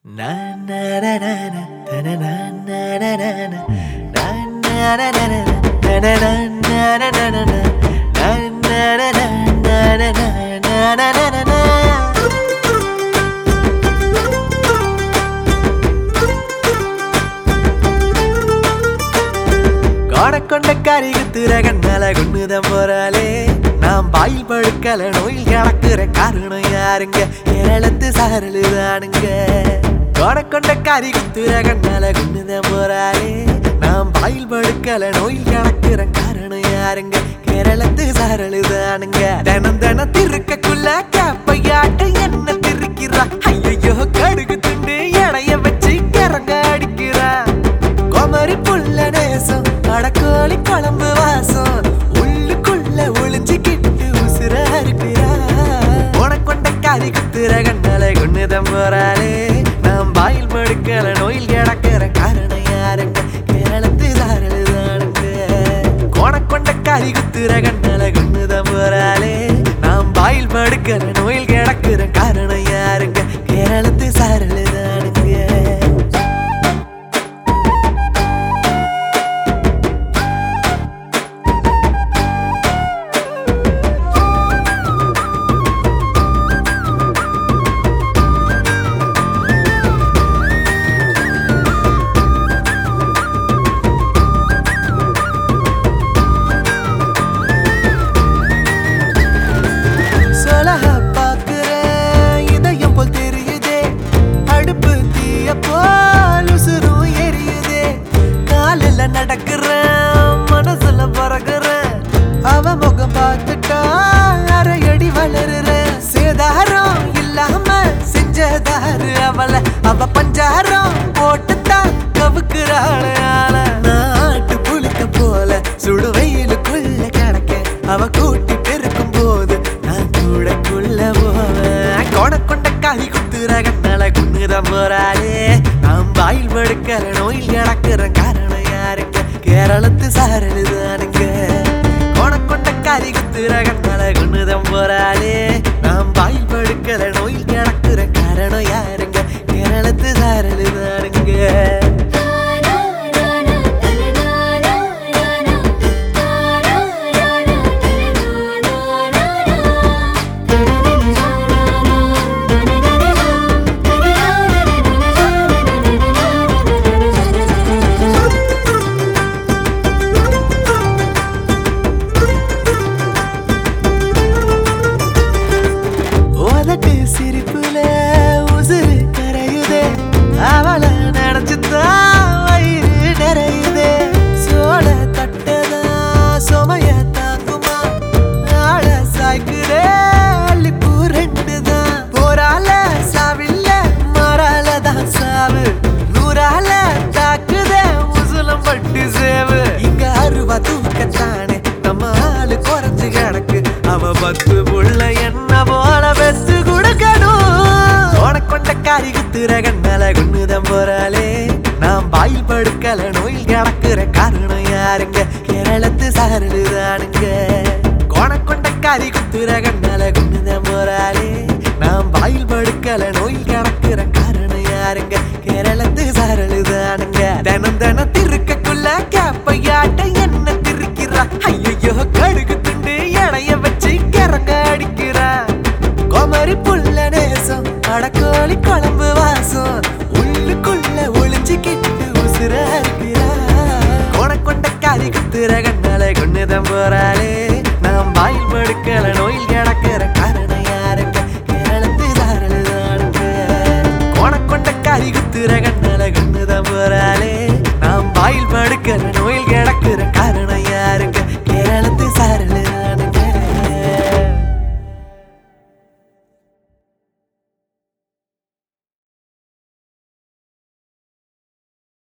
கொண்ட கறி குத்துற கண்ணால கொண்டுதான் போறாளே நாம் பாயில் படுக்கல நோயில் கிடக்குற காரணம் யாருங்க கேரளத்து சாரலுதானுங்க கொண்ட கறி குத்துற கண்ணால கொண்டுதான் போறாளே நாம் பாயில் படுக்கல நோயில் கிடக்குற காரணம் யாருங்க கேரளத்து சாரலுதானுங்க தினம் தினம் திருக்கக்குள்ள கேப்பையாட்ட என்ன திருக்கிறா ஐயோ கடுகு துண்டு இடைய வச்சு கிறங்க அடிக்கிறா குமரி புள்ள நேசம் அடக்கோழி குழம்பு வாசம் உள்ளுக்குள்ள ஒளிஞ்சுக்கிட்டு உசுர இருக்கிறா உனக்கொண்ட காரி குத்துற கண்ணால கொண்டுதான் போறாளே நாம் பாயில் படுக்கல நோயில் கிடக்கிற காரணம் யாருங்க கேரளத்து தாரலுதானுங்க கோணக்கொண்ட காரி குத்துற கண்ணால கொண்டுதான் போறாளே நாம் பாயில் படுக்கிற நோயில் கிடக்கிற காரணம் யாருங்க கேரளத்து சாரலுதானுங்க சொலக பாக்குறேன் இதயம் போல் தெரியுதே அடுப்பு தீய போல் உசுரும் எரியுதே காலில் நடக்கிறேன் மனசுல பறக்குறேன் அவ முகம் பார்த்துட்டா அரையடி வளருறேன் சேதாரம் இல்லாம செஞ்சதாரு அவளை அவ பஞ்சாரம் போட்டுத்தான் கவுக்குறாள் ஆள நாட்டு புளிக்க போல சுடு வெயிலுக்குள்ள கிடக்க அவ கூட்டி பெருக்கும் போது நான் கூடக்குள்ள போவேன் கொட கொண்ட காய் குத்துற கண்ணால குன்னுதான் போறாளே நாம் வாயில் படுக்கிற நோயில் கிடக்கிற காரணம் யாருங்க கேரளத்து சாரலுதானுங்க கொட கொண்ட காய் குத்துற கண்ணால குன்னுதான் போறாளே நாம் வாயில் படுக்கிற நோயில் கிடக்கிற காரணம் யாருங்க கேரளத்து சாரலுதானுங்க உதட்டு சிரிப்புல உசுறு கரையுதே அவளை நினைச்சுதான் வயிறு நிறையுதே சோழ தட்டதா சுமைய தாங்குமா ஆள சாய்க்குதே அள்ளிப்பூ ரெண்டுதான் போரால சாவில்ல மாறால தான் சாவு நூறால தாக்குதே உசுலம் பட்டு சேவு இங்க அருவா தூக்கத்தானே நம்ம ஆளு குறைஞ்சு கிடக்கு அவ பத்து புள்ள என்ன போல பெத்து கொடுக்கணும் உனக்கொண்ட காரி குத்துற கண்ணால கொண்டுதான் போறாளே நாம் பாயில் படுக்கல நோயில் கிடக்குற காரணம் யாருங்க கேரளத்து சாரலுதானுங்க கோணக்கொண்ட காரி குத்துற கண்ணால கொண்டுதான் போறாளே நாம் பாயில் படுக்கல நோயில் கிடக்குற காரணம் யாருங்க கேரளத்து சாரலுதானுங்க தினம் தினம் திருக்கக்குள்ள கேப்பையாட்ட என்ன திருக்கிறா ஐயோ கடுகு துண்டு இடைய வச்சு கிறங்க அடிக்கிறா குமரி புள்ள நேசம் அடக்கோழி குழம்பு வாசம் உள்ளுக்குள்ள ஒளிஞ்சுக்கிட்டு உசுர இருக்கிறா கொண்ட காரி குத்துற கண்ணால கொண்டுதான் போறாளே நாம் வாயில் படுக்கல நோயில் கிடக்கிற